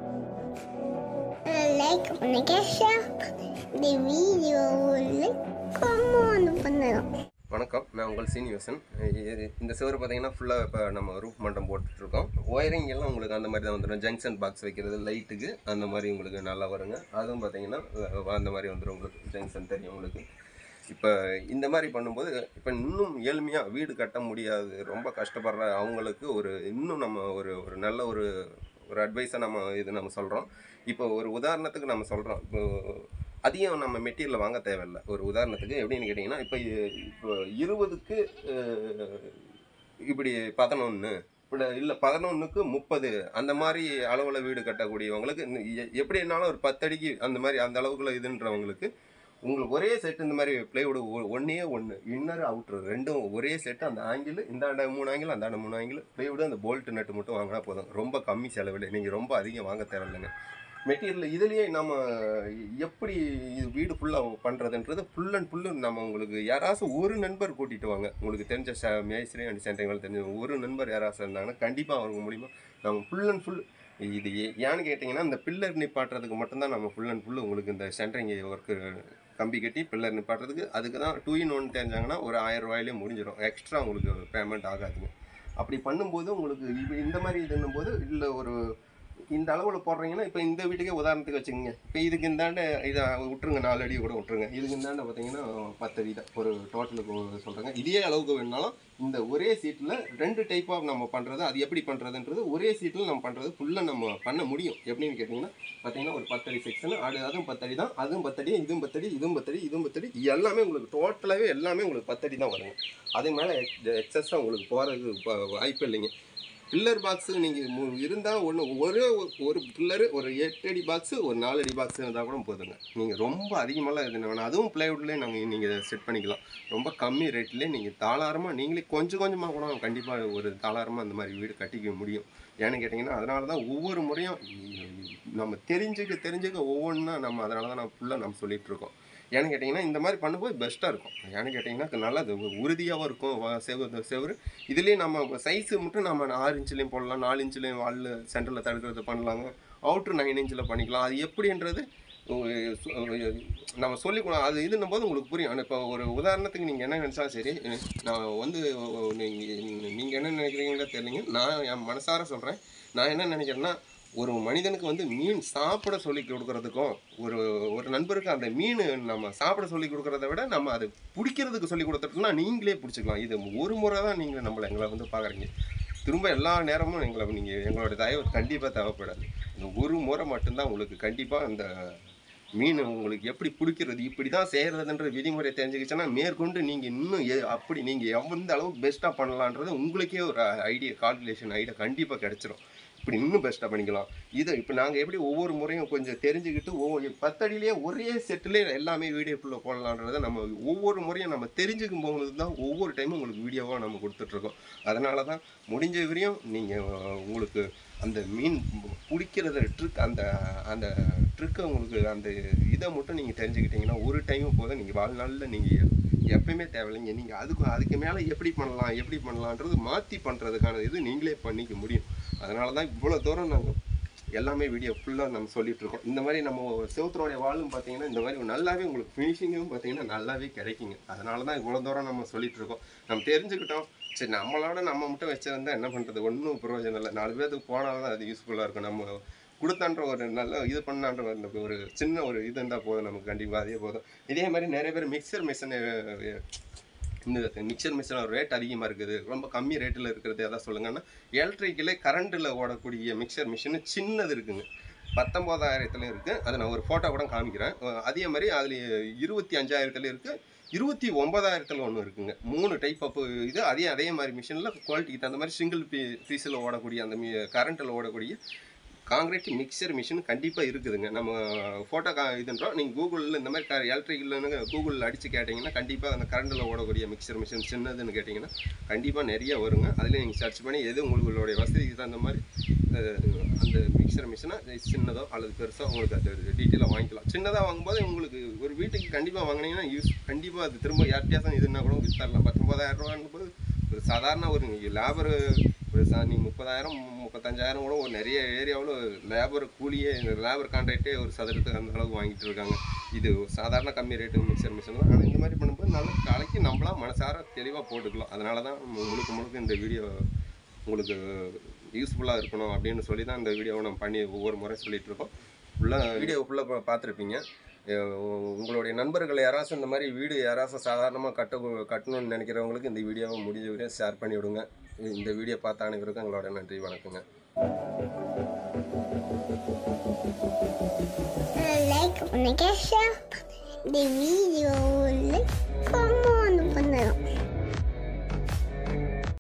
like பண்ணுங்க share பண்ணுங்க இந்த வீடியோவில் கமெண்ட் பண்ணணும் வணக்கம் நான் உங்கள் சீனிவாசன் இது- இந்த செவரு பார்த்தீங்கன்னா ஃபுல்லாக இப்போ நம்ம ரூஃப் மண்டம் போட்டுட்ருக்கோம் ஒயரிங் எல்லாம் உங்களுக்கு அந்த மாதிரி தான் வந்துடும் ஜங்ஷன் பாக்ஸ் வைக்கிறது லைட்டுக்கு அந்த மாதிரி உங்களுக்கு நல்லா வருங்க அதுவும் பார்த்தீங்கன்னா அஹ், அந்த மாதிரி வந்துடும் உங்களுக்கு ஜங்ஷன் தெரியும் உங்களுக்கு இப்போ இந்த மாதிரி பண்ணும்போது இப்போ இன்னும் ஏழ்மையாக வீடு கட்ட முடியாது ரொம்ப கஷ்டப்படுற அவங்களுக்கு ஒரு இன்னும் நம்ம ஒரு ஒரு நல்ல ஒரு ஒரு அட்வைஸை நம்ம இது நம்ம சொல்கிறோம் இப்போ ஒரு உதாரணத்துக்கு நம்ம சொல்கிறோம் இப்போ அதிகம் நம்ம மெட்டீரியல் வாங்க தேவையில்லை ஒரு உதாரணத்துக்கு எப்படின்னு கேட்டிங்கன்னா இப்போ இ- இப்போ இருபதுக்கு அஹ், இப்படி பதினொன்று இப்படி இல்லை பதினொன்றுக்கு முப்பது அந்த மாதிரி அளவில் வீடு கட்டக்கூடியவங்களுக்கு இன்னும் எ- எப்படினாலும் ஒரு பத்தடிக்கு அந்த மாதிரி அந்த அளவுக்குள்ள இதுன்றவங்களுக்கு உங்களுக்கு ஒரே செட் இந்த மாதிரி பிளைவுட் ஒன்னே ஒன்று இன்னர் அவுட்ரு ரெண்டும் ஒரே செட்டு அந்த ஆங்கிள் இந்தாண்ட மூணு ஆங்கிள் அந்தாண்ட மூணு ஆங்கிள் பிளைவுட் அந்த போல்ட் நட்டு மட்டும் வாங்கினா போதும் ரொம்ப கம்மி செலவில் நீங்கள் ரொம்ப அதிகம் வாங்க தேவையில்லைங்க மெட்டீரியல் இதுலேயே நம்ம எப்படி இது வீடு ஃபுல்லாக பண்ணுறதுன்றது ஃபுல் அண்ட் ஃபுல்லு நம்ம உங்களுக்கு யாராச்சும் ஒரு நண்பர் கூட்டிகிட்டு வாங்க உங்களுக்கு தெரிஞ்ச ச மேஸ்திரி அண்ட் சென்ட்ரிங்கள் தெரிஞ்ச ஒரு நண்பர் யாராச்சும் இருந்தாங்கன்னா கண்டிப்பாக அவங்க மூலிமா நம்ம ஃபுல் அண்ட் ஃபுல் இது ஏ- ஏன்னு கேட்டிங்கன்னா இந்த பில்லர் நிப்பாட்டுறதுக்கு மட்டும்தான் நம்ம ஃபுல் அண்ட் ஃபுல் உங்களுக்கு இந்த சென்ட்ரிங் ஒர்க்கு கம்பி கட்டி பில்லர் நிப்பாட்டுறதுக்கு அதுக்கு தான் டூ இன் ஒன் தெரிஞ்சாங்கன்னா ஒரு ஆயிரம் ரூபாயிலே முடிஞ்சிடும் எக்ஸ்ட்ரா உங்களுக்கு பேமெண்ட் ஆகாதுங்க அப்படி பண்ணும்போது உங்களுக்கு இது இந்த மாதிரி இதுன்னும் போது இல்லை ஒரு இந்த அளவில் போடுறீங்கன்னா இப்போ இந்த வீட்டுக்கே உதாரணத்துக்கு வச்சுக்கோங்க இப்போ இதுக்கு இந்தாண்ட இதை விட்டுருங்க நாலு அடி கூட விட்டுருங்க இதுக்கு இந்தாண்ட பார்த்தீங்கன்னா பத்து அடி தான் ஒரு டோட்டலுக்கு சொல்கிறேங்க இதே அளவுக்கு வேணுனாலும் இந்த ஒரே சீட்டில் ரெண்டு டைப் ஆஃப் நம்ம பண்ணுறது அது எப்படி பண்ணுறதுன்றது ஒரே சீட்டில் நம்ம பண்ணுறது ஃபுல்லாக நம்ம பண்ண முடியும் எப்படின்னு கேட்டிங்கன்னா பார்த்தீங்கன்னா ஒரு பத்தடி செக்ஷன் அது அதுவும் பத்தடி தான் அதுவும் பத்தடி இதுவும் பத்தடி இதுவும் பத்தடி இதுவும் பத்தடி எல்லாமே உங்களுக்கு டோட்டலாகவே எல்லாமே உங்களுக்கு பத்தடி தான் வருங்க அது மேலே எக்ஸஸாக உங்களுக்கு போகிறதுக்கு வாய்ப்பு இல்லைங்க பில்லர் பாக்ஸு நீங்கள் இருந்தால் ஒன்று ஒரே ஒரு- ஒரு பில்லரு ஒரு எட்டு அடி பாக்ஸு ஒரு நாலு அடி பாக்ஸ் இருந்தால் கூட போதுங்க நீங்கள் ரொம்ப அதிகமாகலாம் இது வேணாம் அதுவும் ப்ளைவுட்லேயே நாங்கள் நீங்கள் செட் பண்ணிக்கலாம் ரொம்ப கம்மி ரேட்லேயே நீங்கள் தாளாரமாக நீங்களே கொஞ்சம் கொஞ்சமாக கூட கண்டிப்பாக ஒரு தாளாரமாக அந்த மாதிரி வீடு கட்டிக்க முடியும் ஏன்னு கேட்டிங்கன்னா அதனால தான் ஒவ்வொரு முறையும் நம்ம தெரிஞ்சுக்க தெரிஞ்சுக்க ஒவ்வொன்றா நம்ம அதனால தான் நான் ஃபுல்லாக நம்ம சொல்லிட்டு இருக்கோம் ஏன்னு கேட்டிங்கன்னா இந்த மாதிரி பண்ணும்போது பெஸ்ட்டாக இருக்கும் ஏன்னு கேட்டிங்கன்னா நல்லது உறுதியாகவும் இருக்கும் வ- செவு செவரு இதுலேயே நம்ம சைஸு மட்டும் நம்ம ஆறு இன்ச்லேயும் போடலாம் நாலு இன்ச்லேயும் வால் சென்டரில் தடுக்கிறது பண்ணலாங்க அவுட்ரு நைன் இன்ச்சில் பண்ணிக்கலாம் அது எப்படின்றது உ- சு- நம்ம சொல்லிக் கொடு அது இதுன்னும் போது உங்களுக்கு புரியும் ஆனா இப்போ ஒரு உதாரணத்துக்கு நீங்கள் என்ன நினச்சாலும் சரி நான் வந்து நீங்கள் நீங்கள் என்ன நினைக்கிறீங்களோ தெரியலைங்க நான் என் மனசார சொல்கிறேன் நான் என்ன நினைக்கிறேன்னா ஒரு மனிதனுக்கு வந்து மீன் சாப்பிட சொல்லி கொடுக்கறதுக்கும் ஒரு ஒரு நண்பருக்கு அந்த மீன் நம்ம சாப்பிட சொல்லி கொடுக்கறத விட நம்ம அது பிடிக்கிறதுக்கு சொல்லி கொடுத்துட்டோம்னா நீங்களே பிடிச்சிக்கலாம் இது ஒரு முறை தான் நீங்கள் நம்மளை எங்களை வந்து பார்க்குறீங்க திரும்ப எல்லா நேரமும் எங்களை நீங்கள் எங்களோட தயவு கண்டிப்பாக தேவைப்படாது இந்த ஒரு முறை மட்டும்தான் உங்களுக்கு கண்டிப்பாக அந்த மீன் உங்களுக்கு எப்படி பிடிக்கிறது இப்படி தான் செய்கிறதுன்ற விதிமுறை தெரிஞ்சுக்கிச்சுன்னா மேற்கொண்டு நீங்கள் இன்னும் எ- அப்படி நீங்கள் எந்த அளவுக்கு பெஸ்ட்டாக பண்ணலான்றது உங்களுக்கே ஒரு ஐடியா கால்குலேஷன் ஐடியா கண்டிப்பாக கிடச்சிரும் இப்படி இன்னும் பெஸ்ட்டாக பண்ணிக்கலாம் இதை இப்போ நாங்கள் எப்படி ஒவ்வொரு முறையும் கொஞ்சம் தெரிஞ்சுக்கிட்டு ஒவ்வொரு பத்தடியிலேயே ஒரே செட்டிலே எல்லாமே வீடியோக்குள்ளே போடலான்றதை நம்ம ஒவ்வொரு முறையும் நம்ம தெரிஞ்சுக்கும் போது தான் ஒவ்வொரு டைமும் உங்களுக்கு வீடியோவாக நம்ம கொடுத்துட்ருக்கோம் அதனால தான் முடிஞ்ச வரையும் நீங்கள் உங்களுக்கு அந்த மீன் பிடிக்கிறத ட்ரிக் அந்த அந்த ட்ரிக்கை உங்களுக்கு அந்த இதை மட்டும் நீங்கள் தெரிஞ்சுக்கிட்டீங்கன்னா ஒரு டைம் போதும் நீங்கள் வாழ்நாளில் நீங்கள் எப்பயுமே தேவையில்லைங்க நீங்கள் அதுக்கு அதுக்கு மேலே எப்படி பண்ணலாம் எப்படி பண்ணலான்றது மாற்றி பண்ணுறதுக்கான இது நீங்களே பண்ணிக்க முடியும் அதனால தான் இவ்வளோ தூரம் நாங்கள் எல்லாமே வீடியோ ஃபுல்லாக நம்ம சொல்லிட்டு இருக்கோம் இந்த மாதிரி நம்ம செவுத்தரோடைய வாழும் பார்த்தீங்கன்னா இந்த மாதிரி நல்லாவே உங்களுக்கு ஃபினிஷிங்கும் பார்த்தீங்கன்னா நல்லாவே கிடைக்குங்க அதனால தான் இவ்வளோ தூரம் நம்ம சொல்லிட்டு இருக்கோம் நம்ம தெரிஞ்சுக்கிட்டோம் சரி நம்மளோட நம்ம மட்டும் வச்சிருந்தா என்ன பண்ணுறது ஒன்றும் பிரயோஜனம் இல்லை நாலு பேருக்கு போனால் தான் அது யூஸ்ஃபுல்லாக இருக்கும் நம்ம கொடுத்தான்ற ஒரு நல்ல இது பண்ணான்ற அந்த ஒரு சின்ன ஒரு இது இருந்தால் போதும் நமக்கு கண்டிப்பாக அதே போதும் இதே மாதிரி நிறைய பேர் மிக்சர் மிஷின் இந்த மிக்சர் மிஷின் ரேட் அதிகமாக இருக்குது ரொம்ப கம்மி ரேட்டில் இருக்கிறது எதாவது சொல்லுங்கன்னா எலக்ட்ரிக்கில் கரண்டில் ஓடக்கூடிய மிக்சர் மிஷின் சின்னது இருக்குங்க பத்தொம்போதாயிரத்துல இருக்குது அதை நான் ஒரு ஃபோட்டோ கூட காமிக்கிறேன் அஹ் அதே மாதிரி அதில் இருபத்தி அஞ்சாயிரத்துல இருக்குது இருபத்தி ஒன்பதாயிரத்தில் ஒன்று இருக்குங்க மூணு டைப் ஆஃப் இது அதே அதே மாதிரி மிஷினில் குவாலிட்டிக்கு தகுந்த மாதிரி சிங்கிள் பீ பீஸில் ஓடக்கூடிய அந்த கரண்ட்டில் ஓடக்கூடிய காங்கிரீட் மிக்சர் மிஷின் கண்டிப்பாக இருக்குதுங்க நம்ம ஃபோட்டோ கா இதுன்றோம் நீங்கள் கூகுளில் இந்த மாதிரி எலக்ட்ரிக்கல்னு கூகுளில் அடித்து கேட்டிங்கன்னா கண்டிப்பாக அந்த கரண்டில் ஓடக்கூடிய மிக்சர் மிஷின் சின்னதுன்னு கேட்டிங்கன்னா கண்டிப்பாக நிறைய வருங்க அதில் நீங்கள் சர்ச் பண்ணி எது உங்களுடைய வசதிக்கு தகுந்த மாதிரி அஹ், அந்த மிக்சர் மிஷினை சின்னதோ அல்லது பெருசோ உங்களுக்கு அது டீட்டெயிலாக வாங்கிக்கலாம் சின்னதாக வாங்கும்போது உங்களுக்கு ஒரு வீட்டுக்கு கண்டிப்பாக வாங்கினீங்கன்னா யூஸ் கண்டிப்பாக அது திரும்ப யார்கிட்டயாசம் இதுன்னா கூட வித்தரலாம் பத்தொம்பதாயிரம் ரூபான்னு போது ஒரு சாதாரண ஒரு லேபர் ஒரு சா நீ முப்பதாயிரம் முப்பத்தஞ்சாயிரம் கூட ஒரு நிறைய ஏரியாவில் லேபர் கூலியே லேபர் கான்ட்ராக்டே ஒரு சதுரத்துக்கு அந்த அளவுக்கு வாங்கிட்டு இருக்காங்க இது ஒரு சாதாரண கம்மி ரேட்டு மிக்சர் மிஷின் தான் ஆனால் இந்த மாதிரி பண்ணும்போது நல்ல கலைக்கு நம்மளாம் மனசார தெளிவாக போட்டுக்கலாம் அதனால தான் முழுக்க முழுக்க இந்த வீடியோ உங்களுக்கு யூஸ்ஃபுல்லாக இருக்கணும் அப்படின்னு சொல்லி தான் இந்த வீடியோவை நம்ம பண்ணி ஒவ்வொரு முறை சொல்லிட்டு இருக்கோம் ஃபுல்லாக வீடியோ ஃபுல்லாக பார்த்துருப்பீங்க அஹ் உங்களுடைய நண்பர்கள் யாராச்சும் இந்த மாதிரி வீடு யாராச்சும் சாதாரணமாக கட்ட கட்டணும்னு நினைக்கிறவங்களுக்கு இந்த வீடியோவை முடிஞ்ச வரையும் ஷேர் பண்ணி விடுங்க இந்த வீடியோ பார்த்த அனைவருக்கும் எங்களோட நன்றி வணக்கங்க லைக் பண்ணுங்க ஷேர் பண்ணுங்க இந்த வீடியோவில் கமெண்ட் பண்ணணும்